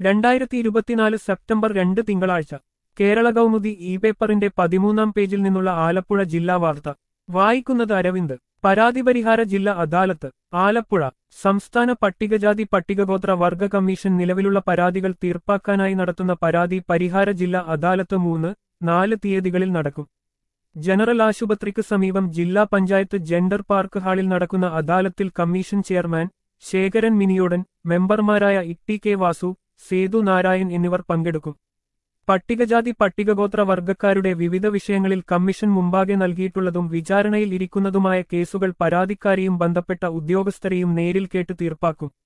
രണ്ടായിരത്തി ഇരുപത്തിനാല് സെപ്റ്റംബർ രണ്ട് തിങ്കളാഴ്ച കേരള കൗമുദി ഇ പേപ്പറിന്റെ പതിമൂന്നാം പേജിൽ നിന്നുള്ള ആലപ്പുഴ ജില്ലാ വാർത്ത വായിക്കുന്നത് അരവിന്ദ് പരാതി പരിഹാര ജില്ലാ അദാലത്ത് ആലപ്പുഴ സംസ്ഥാന പട്ടികജാതി പട്ടികഗോത്ര വർഗ കമ്മീഷൻ നിലവിലുള്ള പരാതികൾ തീർപ്പാക്കാനായി നടത്തുന്ന പരാതി പരിഹാര ജില്ലാ അദാലത്ത് മൂന്ന് നാല് തീയതികളിൽ നടക്കും ജനറൽ ആശുപത്രിക്ക് സമീപം ജില്ലാ പഞ്ചായത്ത് ജെൻഡർ പാർക്ക് ഹാളിൽ നടക്കുന്ന അദാലത്തിൽ കമ്മീഷൻ ചെയർമാൻ ശേഖരൻ മിനിയോടൻ മെമ്പർമാരായ ഇട്ടി കെ വാസു സേതു നാരായൺ എന്നിവർ പങ്കെടുക്കും പട്ടികജാതി പട്ടികഗോത്ര വർഗക്കാരുടെ വിവിധ വിഷയങ്ങളിൽ കമ്മീഷൻ മുമ്പാകെ നൽകിയിട്ടുള്ളതും വിചാരണയിൽ ഇരിക്കുന്നതുമായ കേസുകൾ പരാതിക്കാരെയും ബന്ധപ്പെട്ട ഉദ്യോഗസ്ഥരെയും നേരിൽ കേട്ട് തീർപ്പാക്കും